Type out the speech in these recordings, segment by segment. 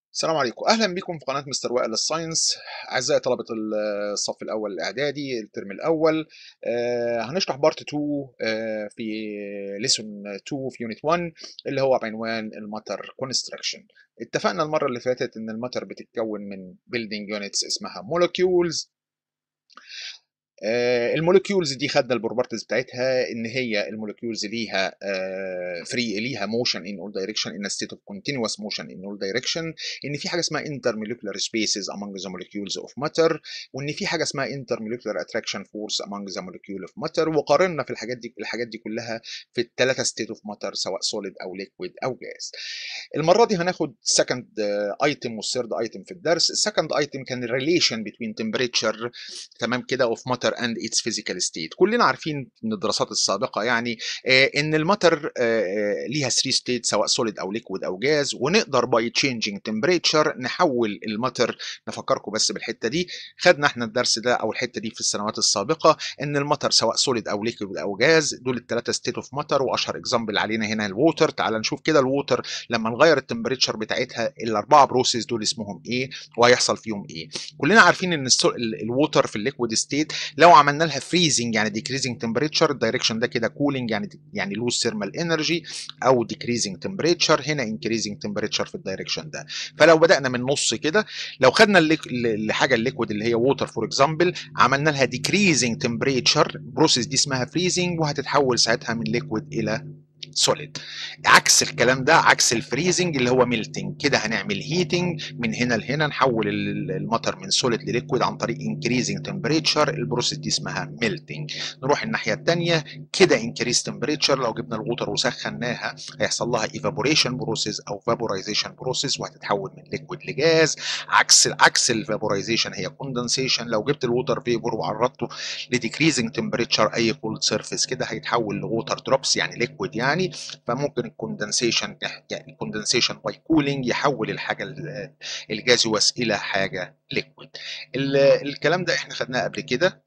السلام عليكم اهلا بكم في قناه مستر وائل للساينس اعزائي طلبه الصف الاول الاعدادي الترم الاول آه هنشرح بارت 2 آه في ليسون 2 في يونت 1 اللي هو بعنوان الماتر كونستراكشن اتفقنا المره اللي فاتت ان الماتر بتتكون من بيلدينج يونتس اسمها مولكيولز آه المولكيولز دي خدنا البروبرتيز بتاعتها ان هي المولكيولز ليها فري آه ليها موشن ان اول دايركشن ان ستيت اوف كونتينوس موشن ان اول دايركشن ان في حاجه اسمها انتر مولكيولار سبيسز امونج ذا مولكيولز اوف ماتر وان في حاجه اسمها انتر مولكيولار اتراكشن فورس امونج ذا مولكيول اوف ماتر وقارنا في الحاجات دي الحاجات دي كلها في الثلاثه ستيت اوف ماتر سواء سوليد او ليكويد او جاز المره دي هناخد سكند ايتم والثيرد ايتم في الدرس السكند ايتم كان الريليشن بين تمبريتشر تمام كده اوف ماتر and its physical state كلنا عارفين من الدراسات السابقة يعني آه ان الماتر آه ليها 3 ستيت سواء سوليد او ليكويد او جاز ونقدر باي تشينجينج تمبريتشر نحول الماتر نفكركم بس بالحتة دي خدنا احنا الدرس ده او الحتة دي في السنوات السابقة ان الماتر سواء سوليد او ليكويد او جاز دول الثلاثة ستيت اوف ماتر واشهر اكزامبل علينا هنا الووتر تعال نشوف كده الووتر لما نغير التمبريتشر بتاعتها الاربعة بروسيس دول اسمهم ايه وهيحصل فيهم ايه كلنا عارفين ان الووتر في الليكويد ستيت لو عملنا لها فريزنج يعني ديكريزنج تمبريتشر الدايركشن ده كده كولينج يعني يعني لوز ثيرمال انرجي او ديكريزنج تمبريتشر هنا انكريزنج تمبريتشر في الدايركشن ده فلو بدانا من نص كده لو خدنا الحاجه الليكويد اللي هي ووتر فور اكزامبل عملنا لها ديكريزنج تمبريتشر بروسيس دي اسمها فريزنج وهتتحول ساعتها من ليكويد الى سوليد عكس الكلام ده عكس الفريزنج اللي هو ميلتنج كده هنعمل هيتنج من هنا لهنا نحول المطر من سوليد لليكويد عن طريق انكريزنج تمبريتشر البروسيس دي اسمها ميلتنج نروح الناحيه الثانيه كده انكريز تمبريتشر لو جبنا الووتر وسخناها هيحصل لها ايفابوريشن بروسيس او فابورايزيشن بروسيس وهتتحول من ليكويد لجاز عكس عكس الفابورايزيشن هي كوندنسيشن لو جبت الووتر فيبور وعرضته لديكريزنج تمبريتشر اي كولد سيرفيس كده هيتحول لووتر دروبس يعني ليكويد يعني يعني فممكن الكوندنسيشن يعني الكوندنسيشن باي كولينج يحول الحاجه الجازوس الى حاجه ليكويد الكلام ده احنا خدناه قبل كده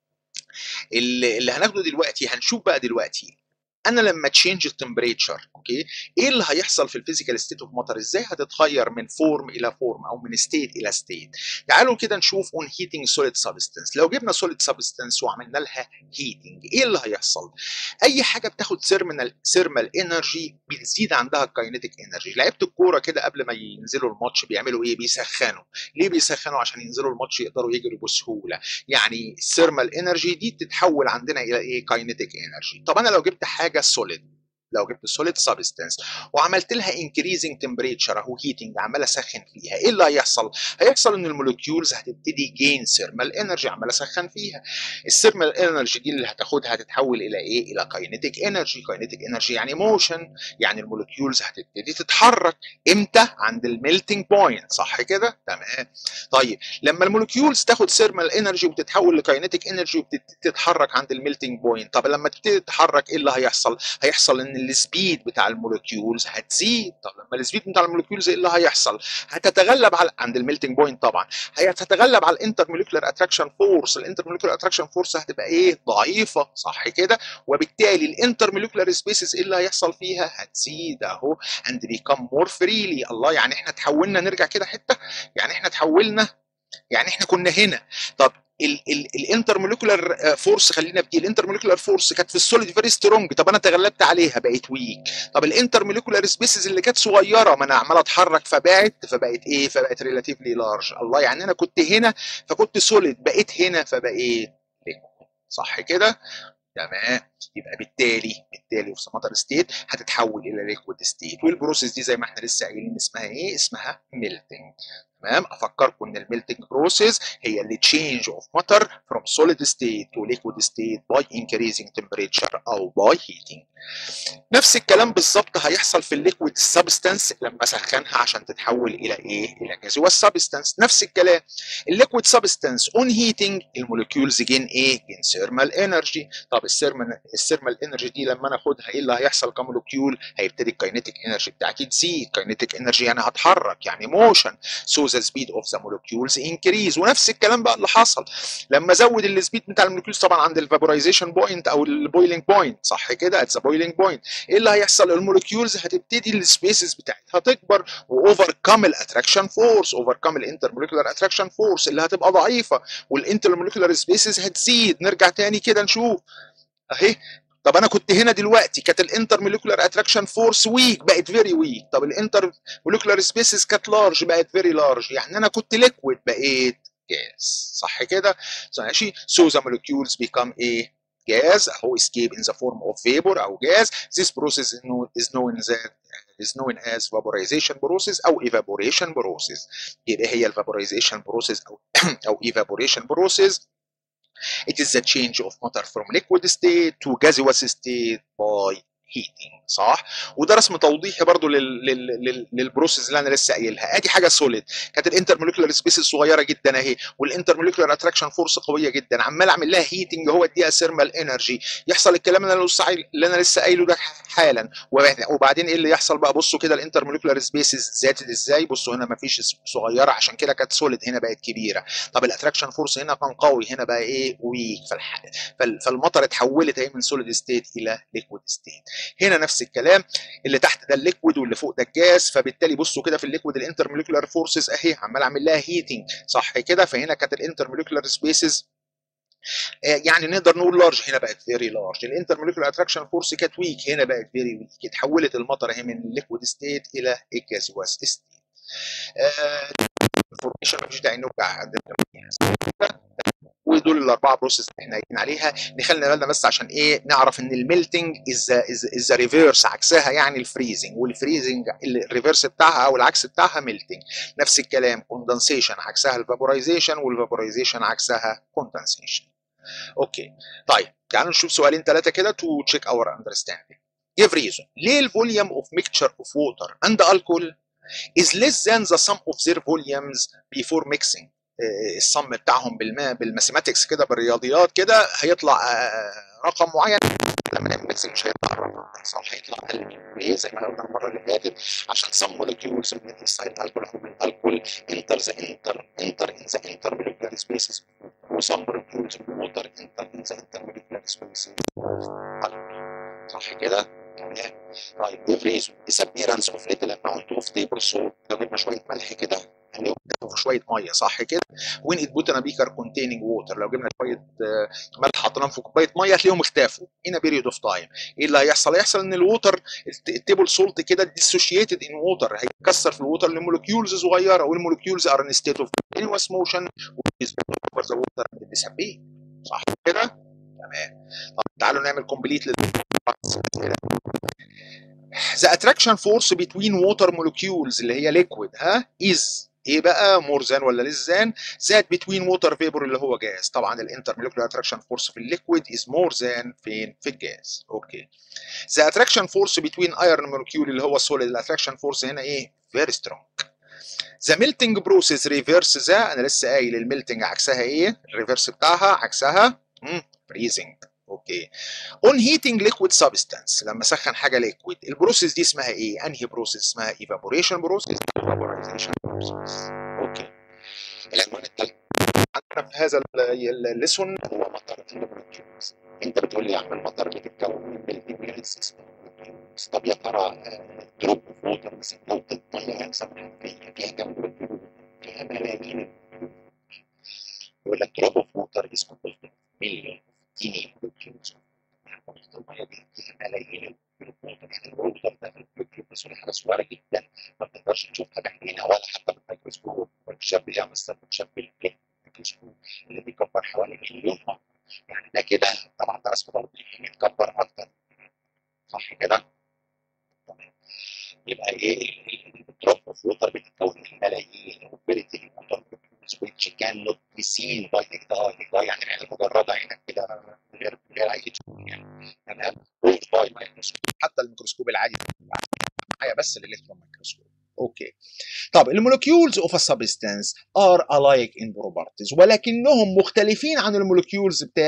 اللي هناخده دلوقتي هنشوف بقى دلوقتي انا لما تشينج التمبريتشر اوكي ايه اللي هيحصل في الفيزيكال ستيت اوف ماتر ازاي هتتغير من فورم الى فورم او من ستيت الى ستيت تعالوا كده نشوف اون هيتنج سوليد سبستنس لو جبنا سوليد سبستنس وعملنا لها هيتنج ايه اللي هيحصل اي حاجه بتاخد سيرمال سيرمال انرجي بتزيد عندها الكاينيتيك انرجي لعيبه الكوره كده قبل ما ينزلوا الماتش بيعملوا ايه بيسخنوا ليه بيسخنوا عشان ينزلوا الماتش يقدروا يجروا بسهوله يعني السيرمال انرجي دي تتحول عندنا الى ايه كاينيتيك انرجي طب انا لو جبت حاجه حاجه سوليد لو جبت سوليد سبستنس وعملت لها انكريزنج تمبريتشر اهو هيتنج عمال اسخن فيها ايه اللي هيحصل؟ هيحصل ان المولكيولز هتبتدي جين سيرمال انرجي عمال اسخن فيها السيرمال انرجي دي اللي هتاخدها هتتحول الى ايه؟ الى كاينيتيك انرجي كاينيتيك انرجي يعني موشن يعني المولكيولز هتبتدي تتحرك امتى؟ عند الميلتنج بوينت صح كده؟ تمام طيب لما المولكيولز تاخد سيرمال انرجي وتتحول لكاينيتيك انرجي وبتبتدي تتحرك عند الميلتنج بوينت طب لما تبتدي تتحرك ايه اللي هيحصل؟ هيحصل ان السبيد بتاع المولكيولز هتزيد طب لما السبيد بتاع المولكيولز ايه اللي هيحصل هتتغلب على عند الميلتنج بوينت طبعا هتتغلب على الانتر مولكيولار اتراكشن فورس الانتر مولكيولار اتراكشن فورس هتبقى ايه ضعيفه صح كده وبالتالي الانتر مولكيولار سبيسز ايه اللي هيحصل فيها هتزيد اهو اند بيكم مور فريلي الله يعني احنا تحولنا نرجع كده حته يعني احنا تحولنا يعني احنا كنا هنا طب الانتر موليكولار فورس خلينا بدي الانتر موليكولار فورس كانت في السوليد فيري سترونج طب انا تغلبت عليها بقيت ويك طب الانتر موليكولار سبيسز اللي كانت صغيره ما انا عمال اتحرك فبعت فبقت ايه فبقت ريلاتيفلي لارج الله يعني انا كنت هنا فكنت سوليد بقيت هنا فبقيت ليكويد صح كده تمام يبقى بالتالي بالتالي في سماتر ستيت هتتحول الى ليكويد ستيت والبروسيس دي زي ما احنا لسه قايلين اسمها ايه اسمها ميلتنج تمام افكركم ان الميلتنج بروسيس هي اللي تشينج اوف ماتر فروم سوليد ستيت تو ليكويد ستيت باي انكريزنج تمبريتشر او باي هيتنج نفس الكلام بالظبط هيحصل في الليكويد سبستانس لما اسخنها عشان تتحول الى ايه الى جازوس سبستانس نفس الكلام الليكويد سبستانس اون هيتنج المولكيولز جين ايه جين سيرمال انرجي طب السيرمال السيرمال انرجي دي لما انا اخدها ايه اللي هيحصل كمولكيول هيبتدي الكاينيتيك انرجي بتاعتي تزيد كاينيتيك انرجي يعني هتحرك يعني موشن سو the speed of the molecules increase ونفس الكلام بقى اللي حصل لما زود السبيد بتاع المولكيولز طبعا عند الفابورايزيشن بوينت او البويلنج بوينت صح كده اتس بويلنج بوينت ايه اللي هيحصل المولكيولز هتبتدي السبيسز بتاعتها تكبر واوفر كام الاتراكشن فورس اوفر كام الانترمولكيولار اتراكشن فورس اللي هتبقى ضعيفه والانترمولكيولار سبيسز هتزيد نرجع تاني كده نشوف اهي طب انا كنت هنا دلوقتي كانت الانتر موليكولار اتراكشن فورس ويك بقت فيري ويك طب الانتر موليكولار سبيسز كانت لارج بقت فيري لارج يعني انا كنت ليكويد بقيت جاز صح كده ماشي so the molecules become a gas اهو escape in the form of vapor او gas this process is known, is known that is known as vaporization process او evaporation process يبقى هي الفابورايزيشن process او او evaporation process It is the change of matter from liquid state to gaseous state by heating صح وده رسم توضيحي برضو لل... لل... لل... للبروسيس اللي انا لسه قايلها ادي حاجه سوليد كانت الانترموليكولار سبيسز صغيره جدا اهي والانترموليكولار اتراكشن فورس قويه جدا عمال اعمل لها هيتنج هو اديها ثيرمال انرجي يحصل الكلام اللي انا لسه اللي انا لسه قايله ده حالا وبعدين ايه اللي يحصل بقى بصوا كده الانترموليكولار سبيسز زادت ازاي بصوا هنا مفيش صغيره عشان كده كانت سوليد هنا بقت كبيره طب الاتراكشن فورس هنا كان قوي هنا بقى ايه ويك فالح... فالمطر اتحولت اهي من سوليد ستيت الى ليكويد ستيت هنا نفس الكلام اللي تحت ده الليكويد واللي فوق ده الجاز فبالتالي بصوا كده في الليكويد الانترموليكولار فورسز اهي عمال اعمل لها هيتنج صح كده فهنا كانت الانترموليكولار سبيسز يعني نقدر نقول لارج هنا بقت فيري لارج الانترموليكولار اتراكشن فورس كانت ويك هنا بقت فيري ويك اتحولت المطر اهي من الليكويد ستيت الى الجازوس ستيت انفورميشن مفيش داعي نوجع ودول الاربعه بروسيس اللي احنا قايلين عليها نخلي بالنا بس عشان ايه نعرف ان الميلتنج از از ريفيرس عكسها يعني الفريزنج والفريزنج الريفيرس بتاعها او العكس بتاعها ميلتنج نفس الكلام كوندنسيشن عكسها الفابورايزيشن والفابورايزيشن عكسها كوندنسيشن اوكي طيب تعالوا نشوف سؤالين ثلاثه كده تو تشيك اور اندرستاندينج give reason ليه الفوليوم of mixture of water and alcohol is less than the sum of their volumes before mixing الصم بتاعهم بالما بالماثيماتكس كده بالرياضيات كده هيطلع رقم معين لما نعمل ميكسنج مش هيطلع الرقم ده صح هيطلع اقل من زي ما قلنا المره اللي فاتت عشان سم مولكيولز من السايد الكول او من الكول انتر ذا انتر انتر ان ذا انتر مولكيولار سبيسز وسم مولكيولز من الووتر انتر ان ذا انتر مولكيولار سبيسز صح كده؟ تمام طيب if reason disappearance of little amount of table salt لو جبنا شويه ملح كده هنلاقيهم في شويه ميه صح كده وين ات بوتنا بيكر كونتيننج ووتر لو جبنا شويه ملح حطيناهم في كوبايه ميه هتلاقيهم اختفوا هنا بيريود اوف تايم ايه اللي هيحصل؟ هيحصل ان الووتر التيبل سولت كده ديسوشيتد ان ووتر هيتكسر في الووتر لمولكيولز صغيره والمولكيولز ار ان ستيت اوف كونتينوس موشن اوفر ذا ووتر بتسبيه صح كده؟ تمام طب تعالوا نعمل كومبليت The attraction force between water molecules اللي هي liquid ها is ايه بقى مور ذان ولا ليس ذان ذات بتوين ووتر فيبر اللي هو جاز طبعا الانتر مولكيولار اتراكشن فورس في الليكويد از مور ذان فين في الجاز اوكي ذا اتراكشن فورس بتوين ايرون مولكيول اللي هو السوليد الاتراكشن فورس هنا ايه فيري سترونج ذا ميلتنج بروسيس ريفيرس ذا انا لسه قايل الميلتنج عكسها ايه الريفيرس بتاعها عكسها فريزنج اوكي اون هيتنج ليكويد سبستانس لما اسخن حاجه ليكويد البروسيس دي اسمها ايه انهي بروسيس اسمها ايفابوريشن بروسيس ايفابورايزيشن بروسيس اوكي العنوان الثالث عندنا في هذا الليسون هو مطر المولكيولز انت بتقول لي يا عم المطر بتتكون من ميلتنج جازز طب يا ترى دروب اوف ووتر مثلا لو الميه هيحصل فيها كام مولكيول فيها ملايين يقول لك دروب اوف ووتر از كومبوزد مليون تيني مولكيولز الميه دي فيها ملايين الووتر يعني الووتر ده المولكيول بس حاجه صغيره جدا ما بتقدرش تشوفها بعينينا ولا حتى بالميكروسكوب بتشبه يعني مثلا بتشبه الميكروسكوب اللي بيكبر حوالي مليون مره يعني ده كده طبعا ده رسم توضيحي يتكبر اكتر صح كده؟ تمام يبقى ايه الدروب اوف ووتر بتتكون من ملايين وبريتي ووتر which cannot be seen by the eye the eye يعني العين المجردة عينك كده غير غير اي يعني تمام باي مايكروسكوب حتى الميكروسكوب العادي معايا بس الالكترون ميكروسكوب اوكي طب المولكيولز اوف سبستانس ار الايك ان بروبرتيز ولكنهم مختلفين عن المولكيولز بتاعه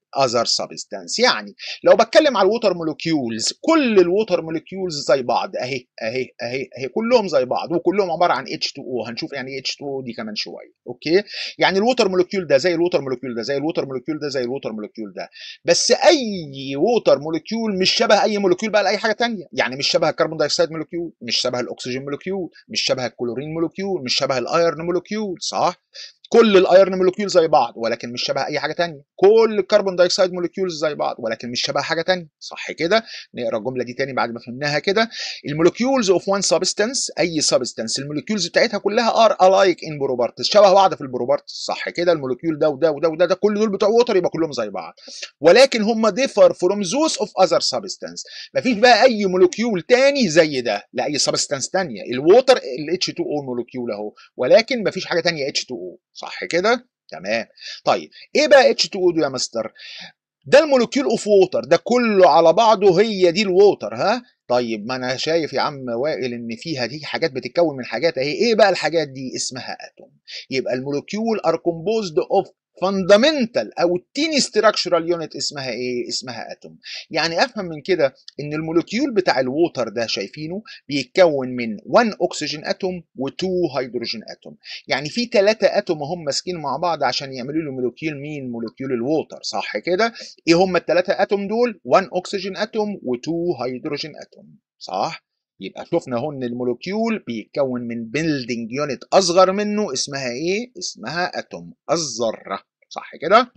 other substance يعني لو بتكلم على الووتر مولكيولز كل الووتر مولكيولز زي بعض اهي اهي اهي اهي كلهم زي بعض وكلهم عباره عن H2O هنشوف يعني ايه H2O دي كمان شويه اوكي يعني الووتر مولكيول ده زي الووتر مولكيول ده زي الووتر مولكيول ده زي الووتر مولكيول ده بس اي ووتر مولكيول مش شبه اي مولكيول بقى لاي حاجه ثانيه يعني مش شبه الكربون دايوكسيد مولكيول مش شبه الاكسجين مولكيول مش شبه الكلورين مولكيول مش شبه الايرن مولكيول صح كل الايرن مولكيول زي بعض ولكن مش شبه اي حاجه تانية كل الكربون دايوكسيد مولكيولز زي بعض ولكن مش شبه حاجه تانية صح كده نقرا الجمله دي تاني بعد ما فهمناها كده المولكيولز اوف وان سبستانس اي سبستانس المولكيولز بتاعتها كلها ار الايك ان بروبارتس شبه بعض في البروبارتس صح كده المولكيول ده وده وده وده ده كل دول بتوع ووتر يبقى كلهم زي بعض ولكن هم ديفر فروم زوس اوف اذر سبستانس مفيش بقى اي مولكيول تاني زي ده لاي سبستانس تانية الووتر ال H2O مولكيول اهو ولكن مفيش حاجه تانية H2O صح كده تمام طيب ايه بقى H2O ده يا مستر ده المولكيول اوف ووتر ده كله على بعضه هي دي الووتر ها طيب ما انا شايف يا عم وائل ان فيها دي حاجات بتتكون من حاجات اهي ايه بقى الحاجات دي اسمها اتوم يبقى المولكيول ار كومبوزد اوف فاندامنتال او التيني ستراكشرال يونت اسمها ايه اسمها اتوم يعني افهم من كده ان المولكيول بتاع الووتر ده شايفينه بيتكون من 1 اكسجين اتوم و2 هيدروجين اتوم يعني في ثلاثه اتوم هم ماسكين مع بعض عشان يعملوا له مولكيول مين مولكيول الووتر صح كده ايه هم الثلاثه اتوم دول 1 اكسجين اتوم و2 هيدروجين اتوم صح يبقى شفنا اهو ان المولكيول بيتكون من بيلدينج يونت اصغر منه اسمها ايه اسمها اتوم الذره صح كده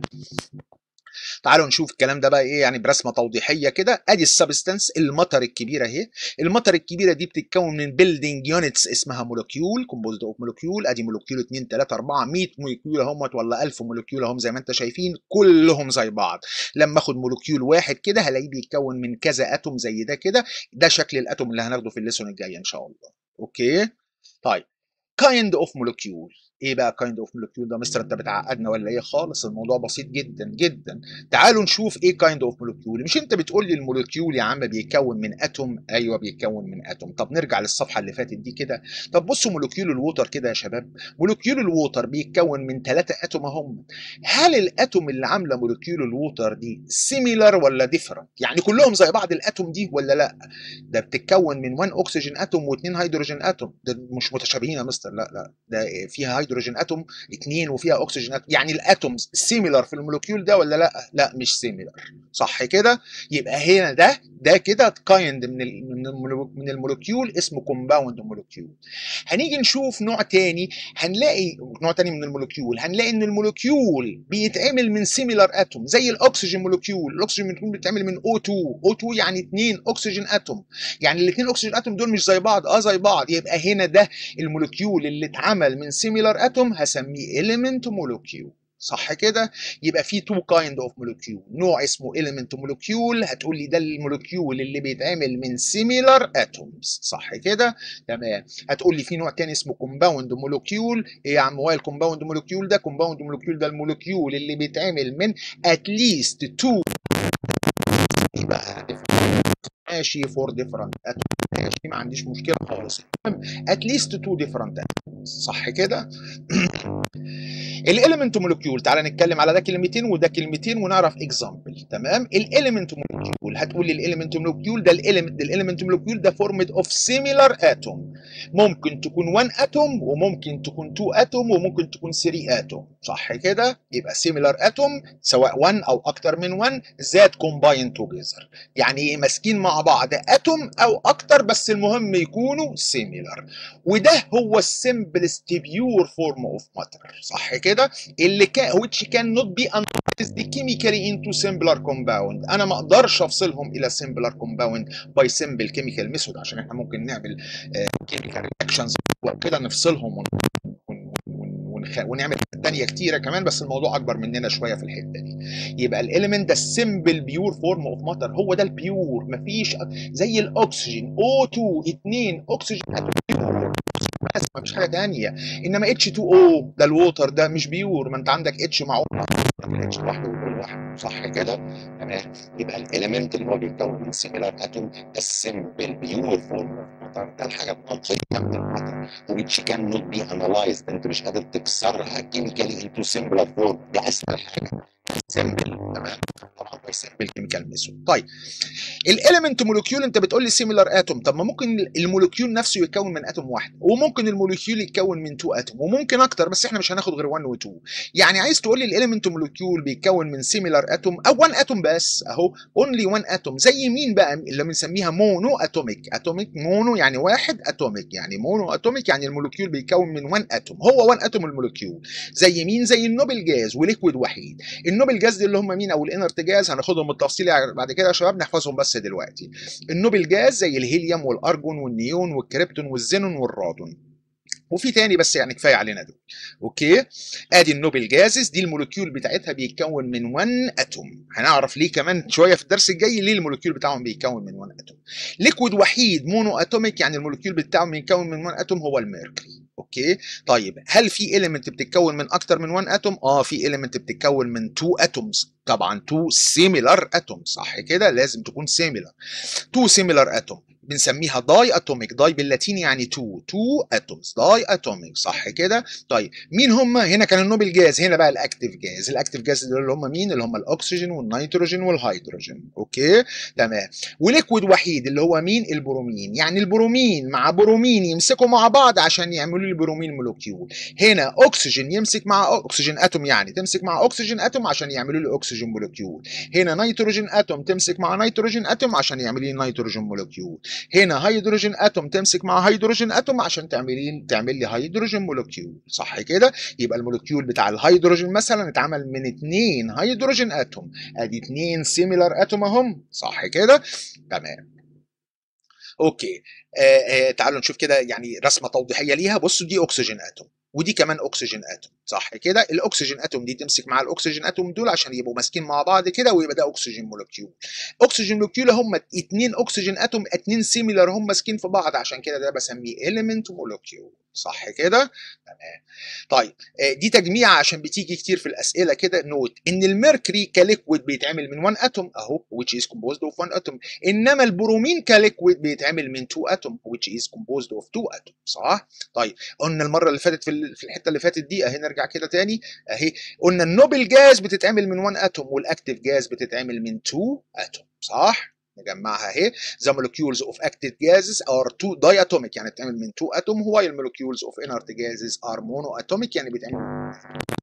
تعالوا نشوف الكلام ده بقى ايه يعني برسمه توضيحيه كده ادي السبستانس المطر الكبيره اهي المطر الكبيره دي بتتكون من بيلدينج يونتس اسمها مولكيول كومبوزد اوف مولكيول ادي مولكيول 2 3 4 100 مولكيول اهمت ولا 1000 مولكيول اهم زي ما انت شايفين كلهم زي بعض لما اخد مولكيول واحد كده هلاقيه بيتكون من كذا اتوم زي ده كده ده شكل الاتوم اللي هناخده في الليسون الجاي ان شاء الله اوكي طيب كايند اوف مولكيول ايه بقى كايند اوف مولكيول ده مستر انت بتعقدنا ولا ايه خالص الموضوع بسيط جدا جدا تعالوا نشوف ايه كايند اوف مولكيول مش انت بتقول لي المولكيول يا عم بيتكون من اتوم ايوه بيتكون من اتوم طب نرجع للصفحه اللي فاتت دي كده طب بصوا مولكيول الووتر كده يا شباب مولكيول الووتر بيتكون من ثلاثه اتوم هم هل الاتوم اللي عامله مولكيول الووتر دي سيميلر ولا ديفرنت يعني كلهم زي بعض الاتوم دي ولا لا ده بتتكون من 1 اكسجين اتوم واثنين هيدروجين اتوم ده مش متشابهين يا مستر لا لا ده فيها هيدروجين اتوم اثنين وفيها اكسجين اتوم يعني الاتومز سيميلر في المولكيول ده ولا لا لا مش سيميلر صح كده يبقى هنا ده ده كده كايند من من المولكيول اسمه كومباوند مولكيول هنيجي نشوف نوع تاني هنلاقي نوع تاني من المولكيول هنلاقي ان المولكيول بيتعمل من سيميلر اتوم زي الاكسجين مولكيول الاكسجين مولكيول بيتعمل من O2 O2 يعني اثنين اكسجين اتوم يعني الاثنين اكسجين اتوم دول مش زي بعض اه زي بعض يبقى هنا ده المولكيول اللي اتعمل من سيميلر اتوم هسميه element molecule صح كده يبقى في تو كايند اوف مولكيول نوع اسمه element molecule هتقول لي ده المولكيول اللي بيتعمل من similar atoms صح كده تمام هتقول لي في نوع تاني اسمه compound molecule ايه يا عم هو الكومباوند molecule ده compound molecule ده المولكيول اللي بيتعمل من at least two يبقى ماشي فور ديفرنت اتوم ماشي ما عنديش مشكله خالص المهم اتليست تو ديفرنت صح كده الاليمنت مولكيول تعالى نتكلم على ده كلمتين وده كلمتين ونعرف اكزامبل تمام الاليمنت مولكيول هتقول لي الاليمنت مولكيول ده الاليمنت الاليمنت مولكيول ده فورمد اوف سيميلار اتوم ممكن تكون 1 اتوم وممكن تكون 2 اتوم وممكن تكون 3 اتوم صح كده يبقى سيميلار اتوم سواء 1 او اكتر من 1 ذات كومباين توجذر يعني ماسكين مع بعض اتوم او اكتر بس المهم يكونوا سيميلار وده هو السمبلست بيور فورم اوف ماتر صح كده اللي كان which cannot be analyzed chemically into simpler compound انا ما اقدرش افصلهم الى simpler compound by simple chemical method عشان احنا ممكن نعمل chemical reactions وكده نفصلهم ون... ون... ونخ... ونعمل تانية كتيرة كمان بس الموضوع أكبر مننا شوية في الحتة دي يبقى الإليمنت ده السمبل بيور فورم أوف ماتر هو ده البيور مفيش زي الأكسجين O2 2 أكسجين بيور بس مفيش حاجة تانية إنما H2O ده الووتر ده مش بيور ما أنت عندك H مع اتش لوحده وكل لوحده صح كده؟ تمام يبقى الاليمنت اللي هو بيتكون من سيميلار اتوم ده السمبل بيور فورم اوف ماتر ده الحاجه النقيه من الماتر which cannot be analyzed انت مش قادر تكسرها كيميكالي انتو سيمبلر فورم دي اسهل حاجه سمبل تمام طبعا باي سمبل كيميكال ميثود طيب الاليمنت مولكيول انت بتقول لي سيميلار اتوم طب ما ممكن المولكيول نفسه يتكون من اتوم واحد وممكن المولكيول يتكون من 2 اتوم وممكن اكتر بس احنا مش هناخد غير 1 و2 يعني عايز تقول لي الاليمنت مولكيول بيتكون من سيميلار اتوم او 1 اتوم بس اهو اونلي 1 اتوم زي مين بقى اللي بنسميها مونو اتوميك اتوميك مونو يعني واحد اتوميك يعني مونو اتوميك يعني المولكيول بيتكون من 1 اتوم هو 1 اتوم المولكيول زي مين زي النوبل جاز وليكويد وحيد النوبل جاز دي اللي هم مين او الانرت جاز هناخدهم بالتفصيل بعد كده يا شباب نحفظهم بس دلوقتي النوبل جاز زي الهيليوم والارجون والنيون والكريبتون والزينون والرادون وفي تاني بس يعني كفايه علينا دول اوكي ادي النوبل جازز دي المولكيول بتاعتها بيتكون من 1 اتوم هنعرف ليه كمان شويه في الدرس الجاي ليه المولكيول بتاعهم بيتكون من 1 اتوم ليكويد وحيد مونو اتوميك يعني المولكيول بتاعهم بيتكون من 1 اتوم هو الميركوري اوكي طيب هل في اليمنت بتتكون من اكتر من 1 اتوم اه في اليمنت بتتكون من 2 اتومز طبعا 2 سيميلار اتوم صح كده لازم تكون سيميلار 2 سيميلار اتوم بنسميها داي اتوميك داي باللاتيني يعني 2 2 اتومز داي اتوميك صح كده طيب مين هم هنا كان النوبل جاز هنا بقى الاكتيف جاز الاكتيف جاز دول اللي هم مين اللي هم الاكسجين والنيتروجين والهيدروجين اوكي تمام وليكويد وحيد اللي هو مين البرومين يعني البرومين مع برومين يمسكوا مع بعض عشان يعملوا لي البرومين مولكيول هنا اكسجين يمسك مع اكسجين اتوم يعني تمسك مع اكسجين اتوم عشان يعملوا لي اكسجين مولكيول هنا نيتروجين اتوم تمسك مع نيتروجين اتوم عشان يعمل لي نيتروجين مولكيول هنا هيدروجين اتوم تمسك مع هيدروجين اتوم عشان تعملي تعمل لي هيدروجين مولكيول صح كده يبقى المولكيول بتاع الهيدروجين مثلا اتعمل من اثنين هيدروجين اتوم ادي اثنين سيميلار اتوم اهم صح كده تمام اوكي آه آه تعالوا نشوف كده يعني رسمه توضيحيه ليها بصوا دي اكسجين اتوم ودي كمان اكسجين اتوم صح كده الاكسجين اتوم دي تمسك مع الاكسجين اتوم دول عشان يبقوا ماسكين مع بعض كده ويبقى ده اكسجين مولكيول اكسجين مولكيول هم اتنين اكسجين اتوم اتنين سيميلر هم ماسكين في بعض عشان كده ده بسميه element مولكيول صح كده تمام طيب دي تجميع عشان بتيجي كتير في الاسئله كده نوت ان الميركوري كليكويد بيتعمل من 1 اتوم اهو which is composed of 1 اتوم انما البرومين كليكويد بيتعمل من 2 اتوم which is composed of 2 اتوم صح طيب قلنا المره اللي فاتت في في الحته اللي فاتت دي اهي نرجع كده تاني اهي قلنا النوبل جاز بتتعمل من 1 اتوم والاكتيف جاز بتتعمل من 2 اتوم صح نجمعها اهي the molecules of active gases are two diatomic يعني بتتعمل من 2 اتوم while molecules of inert gases are monoatomic يعني بتتعمل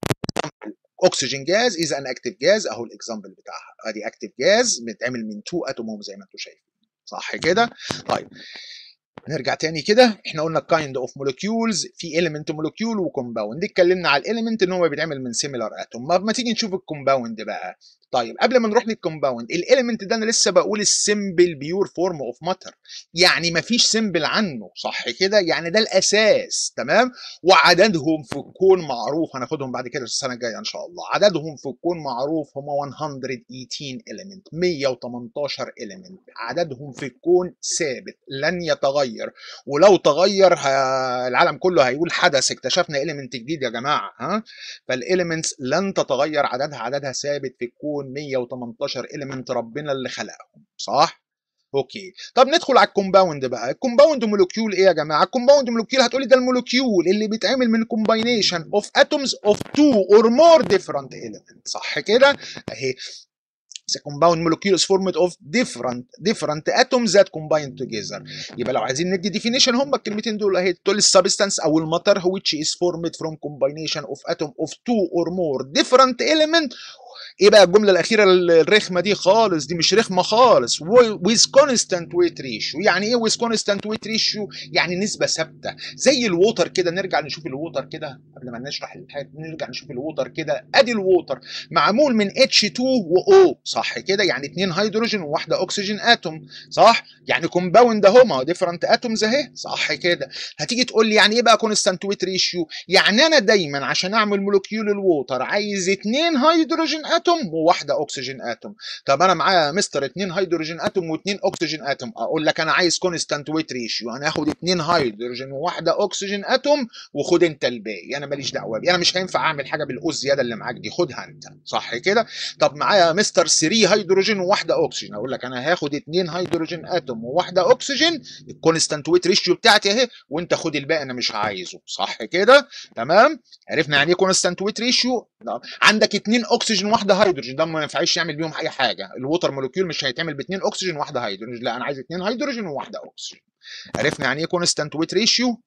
اكسجين جاز از ان اكتيف جاز اهو الاكزامبل بتاعها ادي اكتيف جاز بتتعمل من 2 اتوم هم زي ما انتم شايفين صح كده طيب نرجع تاني كده احنا قلنا كايند اوف مولكيولز في اليمنت مولكيول وكومباوند اتكلمنا على الاليمنت ان هو بيتعمل من سيميلار اتوم ما, ما تيجي نشوف الكومباوند بقى طيب قبل ما نروح للكومباوند الاليمنت ده انا لسه بقول السمبل بيور فورم اوف ماتر يعني ما فيش سمبل عنه صح كده يعني ده الاساس تمام وعددهم في الكون معروف هناخدهم بعد كده السنه الجايه ان شاء الله عددهم في الكون معروف هم 118 اليمنت 118 اليمنت عددهم في الكون ثابت لن يتغير ولو تغير ه... العالم كله هيقول حدث اكتشفنا اليمنت جديد يا جماعه ها فالاليمنتس لن تتغير عددها عددها ثابت في الكون 118 اليمنت ربنا اللي خلقهم صح اوكي طب ندخل على الكومباوند بقى الكومباوند مولكيول ايه يا جماعه الكومباوند مولكيول هتقولي ده المولكيول اللي بيتعمل من كومباينيشن اوف اتومز اوف تو اور مور ديفرنت element صح كده اهي The compound molecule is formed of different different atoms that combine together. يبقى لو عايزين ندي definition هم الكلمتين دول اهي تقول السبستانس او الماتر which is formed from combination of atom of two or more different element ايه بقى الجمله الاخيره الرخمه دي خالص دي مش رخمه خالص with constant weight ratio يعني ايه with constant weight ratio يعني نسبه ثابته زي الووتر كده نرجع نشوف الووتر كده قبل ما نشرح الحاجات نرجع نشوف الووتر كده ادي الووتر معمول من H2 و O صح كده يعني اثنين هيدروجين وواحده اكسجين اتوم صح يعني كومباوند اهو ما ديفرنت اتومز اهي صح كده هتيجي تقول لي يعني ايه بقى كونستانت ويت ريشيو يعني انا دايما عشان اعمل مولكيول الووتر عايز اثنين هيدروجين اتوم وواحده اكسجين اتوم طب انا معايا مستر اثنين هيدروجين اتوم واثنين اكسجين اتوم اقول لك انا عايز كونستانت ويت ريشيو انا هاخد اثنين هيدروجين وواحده اكسجين اتوم وخد انت الباقي انا ماليش دعوه بيه انا مش هينفع اعمل حاجه بالاس زياده اللي معاك دي خدها انت صح كده طب معايا مستر 3 هيدروجين وواحده اكسجين اقول لك انا هاخد اثنين هيدروجين اتوم وواحده اكسجين الكونستانت ويت ريشيو بتاعتي اهي وانت خد الباقي انا مش عايزه صح كده تمام عرفنا يعني ايه كونستانت ويت ريشيو عندك اثنين اكسجين واحده هيدروجين ده ما ينفعش يعمل بيهم اي حاجه الووتر مولكيول مش هيتعمل باثنين اكسجين وواحده هيدروجين لا انا عايز اثنين هيدروجين وواحده اكسجين عرفنا يعني ايه كونستانت ويت ريشيو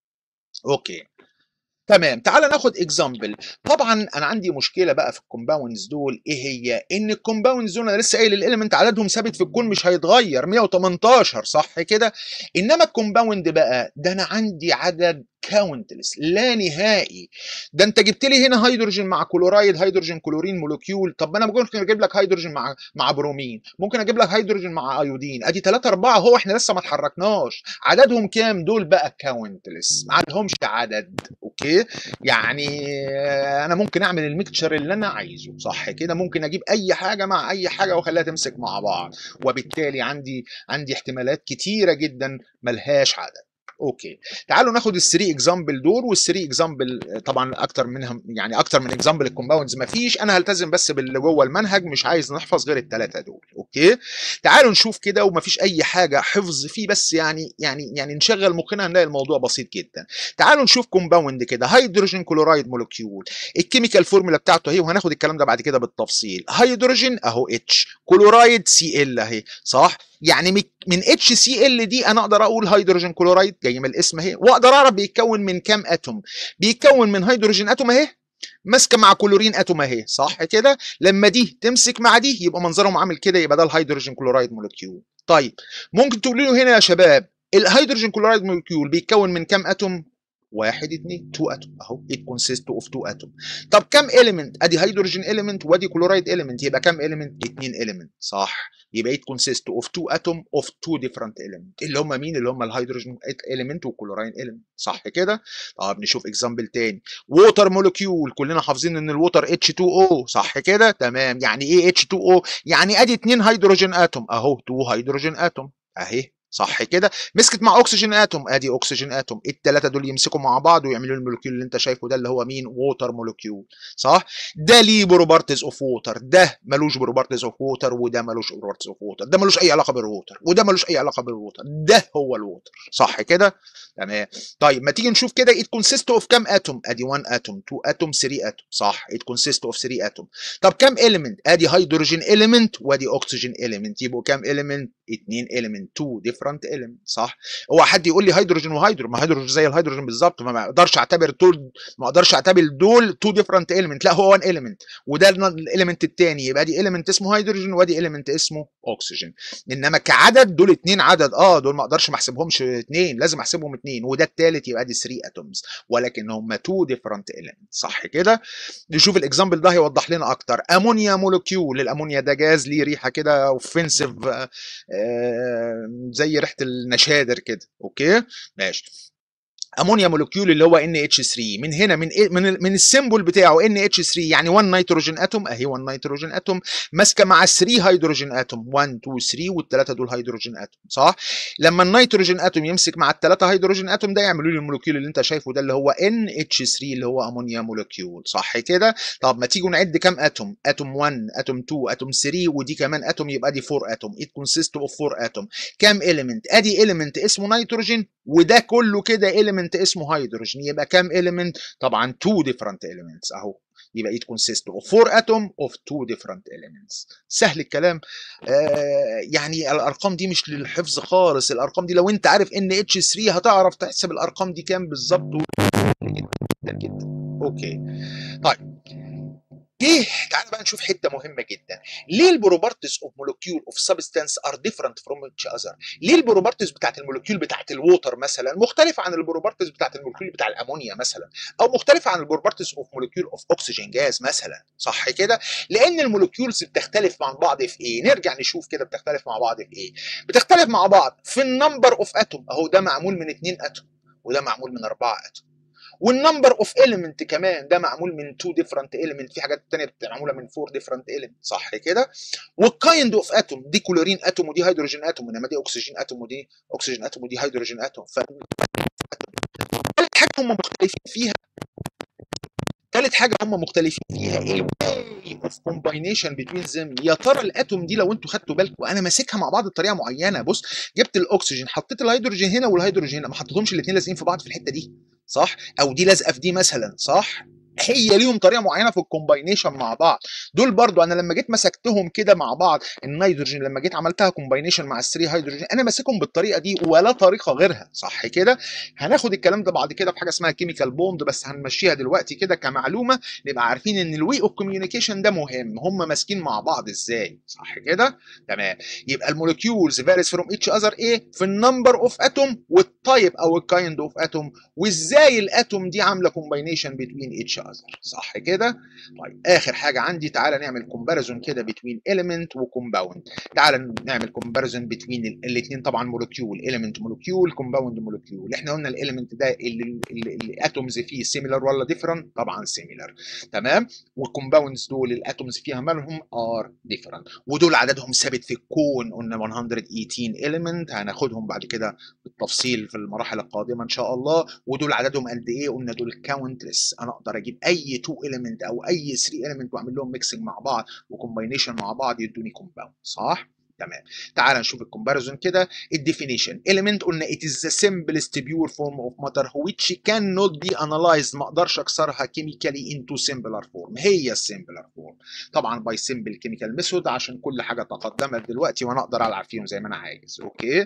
اوكي تمام تعال ناخد اكزامبل طبعا انا عندي مشكله بقى في الكومباوندز دول ايه هي ان الكومباوندز دول انا لسه قايل الاليمنت عددهم ثابت في الكون مش هيتغير 118 صح كده انما الكومباوند بقى ده انا عندي عدد كاونتلس لا نهائي ده انت جبت لي هنا هيدروجين مع كلورايد هيدروجين كلورين مولكيول طب ما انا ممكن اجيب لك هيدروجين مع مع برومين ممكن اجيب لك هيدروجين مع ايودين ادي 3 4 اهو احنا لسه ما اتحركناش عددهم كام دول بقى كاونتلس ما عندهمش عدد اوكي يعني انا ممكن اعمل الميكتشر اللي انا عايزه صح كده ممكن اجيب اي حاجه مع اي حاجه واخليها تمسك مع بعض وبالتالي عندي عندي احتمالات كتيره جدا ملهاش عدد اوكي تعالوا ناخد الثري اكزامبل دول والثري اكزامبل طبعا اكتر منهم يعني اكتر من اكزامبل الكومباوندز ما فيش انا هلتزم بس باللي جوه المنهج مش عايز نحفظ غير الثلاثه دول اوكي تعالوا نشوف كده وما فيش اي حاجه حفظ فيه بس يعني يعني يعني نشغل مخنا هنلاقي الموضوع بسيط جدا تعالوا نشوف كومباوند كده هيدروجين كلورايد مولكيول الكيميكال فورمولا بتاعته اهي وهناخد الكلام ده بعد كده بالتفصيل هيدروجين اهو اتش كلورايد سي ال اهي صح يعني من اتش سي ال دي انا اقدر اقول هيدروجين كلورايد جاي من الاسم اهي واقدر اعرف بيتكون من كام اتوم بيتكون من هيدروجين اتوم اهي ماسكه مع كلورين اتوم اهي صح كده لما دي تمسك مع دي يبقى منظرهم عامل كده يبقى ده الهيدروجين كلورايد مولكيول طيب ممكن تقولوا لي هنا يا شباب الهيدروجين كلورايد مولكيول بيتكون من كام اتوم واحد اتنين تو اتوم اهو it consists of two اتوم طب كام element ادي هيدروجين element وادي كلورايد element يبقى كام element اتنين element صح يبقى it consists of two atom of two different element اللي هم مين اللي هم الهيدروجين element والكلوراين element صح كده طب نشوف اكزامبل تاني ووتر مولكيول كلنا حافظين ان الووتر H2O صح كده تمام يعني ايه H2O يعني ادي اتنين هيدروجين اتوم اهو تو هيدروجين اتوم اهي صح كده مسكت مع اكسجين اتوم ادي اكسجين اتوم الثلاثه دول يمسكوا مع بعض ويعملوا المولكيول اللي انت شايفه ده اللي هو مين ووتر مولكيول صح ده ليه بروبرتيز اوف ووتر ده ملوش بروبرتيز اوف ووتر وده ملوش بروبرتيز اوف ووتر ده ملوش اي علاقه بالووتر وده ملوش اي علاقه بالووتر ده هو الووتر صح كده تمام طيب ما تيجي نشوف كده ات كونسيست اوف كام اتوم ادي 1 اتوم 2 اتوم 3 اتوم صح ات كونسيست اوف 3 اتوم طب كام اليمنت ادي هيدروجين اليمنت وادي اكسجين اليمنت يبقوا كام اليمنت 2 اليمنت 2 ديفرنت اليمنت صح هو حد يقول لي هيدروجين وهيدروجين ما هيدروجين زي الهيدروجين بالظبط ما اقدرش اعتبر دول ما اقدرش اعتبر دول 2 ديفرنت اليمنت لا هو 1 اليمنت وده الاليمنت الثاني يبقى دي اليمنت اسمه هيدروجين وادي اليمنت اسمه اكسجين انما كعدد دول اثنين عدد اه دول ما اقدرش ما احسبهمش اثنين لازم احسبهم اثنين وده الثالث يبقى دي 3 اتومز ولكن هم 2 ديفرنت اليمنت صح كده نشوف الاكزامبل ده هيوضح لنا اكتر امونيا مولكيول الامونيا ده جاز ليه ريحه كده اوفنسيف زي ريحه النشادر كده اوكي ماشي امونيا مولكيول اللي هو ان اتش 3 من هنا من إيه من من السيمبل بتاعه ان اتش 3 يعني 1 نيتروجين اتوم اهي 1 نيتروجين اتوم ماسكه مع 3 هيدروجين اتوم 1 2 3 والثلاثه دول هيدروجين اتوم صح لما النيتروجين اتوم يمسك مع الثلاثه هيدروجين اتوم ده يعملوا لي المولكيول اللي انت شايفه ده اللي هو ان اتش 3 اللي هو امونيا مولكيول صح كده طب ما تيجوا نعد كام اتوم اتوم 1 اتوم 2 اتوم 3 ودي كمان اتوم يبقى دي 4 اتوم ات كونسيست اوف 4 اتوم كام اليمنت ادي اليمنت اسمه نيتروجين وده كله كده اليمنت اسمه هيدروجين يبقى كام اليمنت طبعا 2 different elements اهو يبقى it consists of 4 atom of 2 different elements سهل الكلام آه يعني الارقام دي مش للحفظ خالص الارقام دي لو انت عارف ان اتش 3 هتعرف تحسب الارقام دي كام بالظبط جدا جدا اوكي طيب جه تعالى بقى نشوف حته مهمه جدا ليه البروبرتيز اوف مولكيول اوف سبستانس ار ديفرنت فروم اتش اذر ليه البروبرتيز بتاعت المولكيول بتاعت الووتر مثلا مختلفه عن البروبرتيز بتاعت المولكيول بتاع الامونيا مثلا او مختلفه عن البروبرتيز اوف مولكيول اوف اكسجين جاز مثلا صح كده لان المولكيولز بتختلف مع بعض في ايه نرجع نشوف كده بتختلف مع بعض في ايه بتختلف مع بعض في النمبر اوف اتوم اهو ده معمول من 2 اتوم وده معمول من 4 اتوم والنمبر اوف اليمنت كمان ده معمول من 2 ديفرنت اليمنت في حاجات ثانيه معموله من 4 ديفرنت اليمنت صح كده والكايند اوف اتوم دي كلورين اتوم ودي هيدروجين اتوم انما دي اكسجين اتوم ودي اكسجين اتوم ودي هيدروجين اتوم ف ثالث حاجه هم مختلفين فيها ثالث حاجه هم مختلفين فيها الواي اوف كومباينيشن بتوين زم يا ترى الاتوم دي لو انتوا خدتوا بالكم انا ماسكها مع بعض بطريقه معينه بص جبت الاكسجين حطيت الهيدروجين هنا والهيدروجين هنا ما حطيتهمش الاثنين لازقين في بعض في الحته دي صح او دي لازقه في دي مثلا صح هي ليهم طريقه معينه في الكومباينيشن مع بعض دول برضو انا لما جيت مسكتهم كده مع بعض النيتروجين لما جيت عملتها كومباينيشن مع الثري هيدروجين انا ماسكهم بالطريقه دي ولا طريقه غيرها صح كده هناخد الكلام ده بعد كده في حاجه اسمها كيميكال بوند بس هنمشيها دلوقتي كده كمعلومه نبقى عارفين ان الوي اوف كوميونيكيشن ده مهم هم ماسكين مع بعض ازاي صح كده تمام يبقى المولكيولز فاريز فروم ايتش اذر ايه في النمبر اوف اتوم والتايب او الكايند اوف اتوم وازاي الاتوم دي عامله كومباينيشن بين ايتش اذر صح كده طيب اخر حاجه عندي تعالى نعمل كومباريزون كده بين اليمنت وكومباوند تعالى نعمل كومباريزون بين الاثنين طبعا مولكيول اليمنت مولكيول كومباوند مولكيول احنا قلنا الاليمنت ده اللي الاتومز فيه سيميلر ولا ديفرنت طبعا سيميلر تمام والكومباوندز دول الاتومز فيها مالهم ار ديفرنت ودول عددهم ثابت في الكون قلنا 118 اليمنت هناخدهم بعد كده بالتفصيل في المراحل القادمه ان شاء الله ودول عددهم قد ايه قلنا دول كاونتلس انا اقدر اجيب اي 2 اليمنت او اي 3 اليمنت واعمل لهم ميكسنج مع بعض وكومباينيشن مع بعض يدوني كومباوند صح تمام تعال نشوف الكومباريزون كده الديفينيشن element قلنا it is the simplest pure form of matter which cannot be analyzed ما اقدرش اكسرها chemically into simpler form هي السمبلر فورم طبعا by simple chemical method عشان كل حاجه تقدمت دلوقتي وانا اقدر العب فيهم زي ما انا عايز اوكي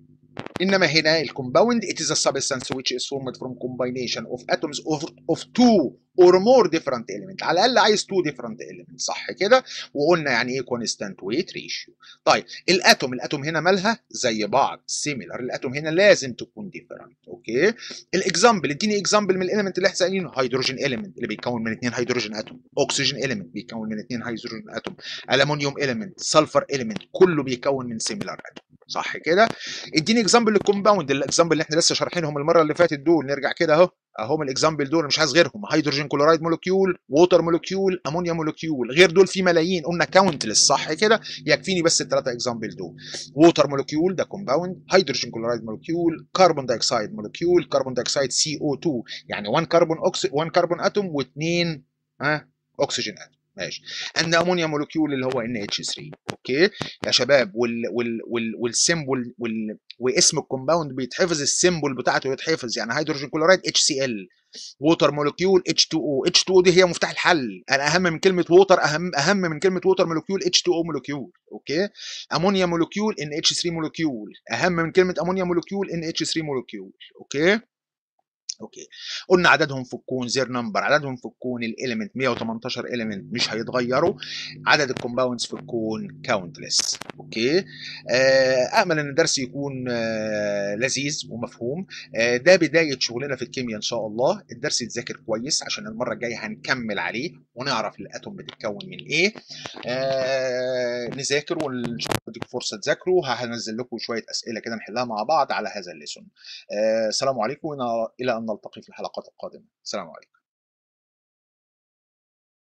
انما هنا الكومباوند it is a substance which is formed from combination of atoms of, of two or more different elements على الاقل عايز two different elements صح كده وقلنا يعني ايه constant weight ratio طيب الاتوم الاتوم هنا مالها زي بعض similar الاتوم هنا لازم تكون different اوكي الاكزامبل اديني اكزامبل من الاليمنت اللي احنا سائلينه هيدروجين اليمنت اللي بيتكون من اثنين هيدروجين اتوم اكسجين اليمنت بيتكون من اثنين هيدروجين اتوم الومنيوم اليمنت سلفر اليمنت كله بيكون من similar اتوم صح كده اديني اكزامبل للكومباوند الاكزامبل اللي احنا لسه شارحينهم المره اللي فاتت دول نرجع كده اهو اهم الاكزامبل دول مش عايز غيرهم هيدروجين كلورايد مولكيول ووتر مولكيول امونيا مولكيول غير دول في ملايين قلنا كاونتلس صح كده يكفيني بس الثلاثه اكزامبل دول ووتر مولكيول ده كومباوند هيدروجين كلورايد مولكيول كربون دايوكسيد مولكيول كربون دايوكسيد سي او 2 يعني 1 كربون اوكسي 1 كربون اتوم واثنين ها اكسجين اتوم ماشي ان امونيا مولكيول اللي هو ان اتش 3 اوكي يا شباب وال وال وال والسيمبل وال واسم الكومباوند بيتحفظ السيمبل بتاعته يتحفظ يعني هيدروجين كلورايد اتش سي ال ووتر مولكيول اتش 2 او اتش 2 او دي هي مفتاح الحل انا اهم من كلمه ووتر اهم اهم من كلمه ووتر مولكيول اتش 2 او مولكيول اوكي امونيا مولكيول ان اتش 3 مولكيول اهم من كلمه امونيا مولكيول ان اتش 3 مولكيول اوكي اوكي قلنا عددهم في الكون زير نمبر عددهم في الكون الاليمنت 118 اليمنت مش هيتغيروا عدد الكومباوندز في الكون كاونتلس اوكي امل ان الدرس يكون لذيذ ومفهوم ده بدايه شغلنا في الكيمياء ان شاء الله الدرس يتذاكر كويس عشان المره الجايه هنكمل عليه ونعرف الاتوم بتتكون من ايه نذاكر وان شاء الله اديكم فرصه تذاكروا هنزل لكم شويه اسئله كده نحلها مع بعض على هذا الليسون السلام عليكم الى ان نلتقي في الحلقات القادمه السلام عليكم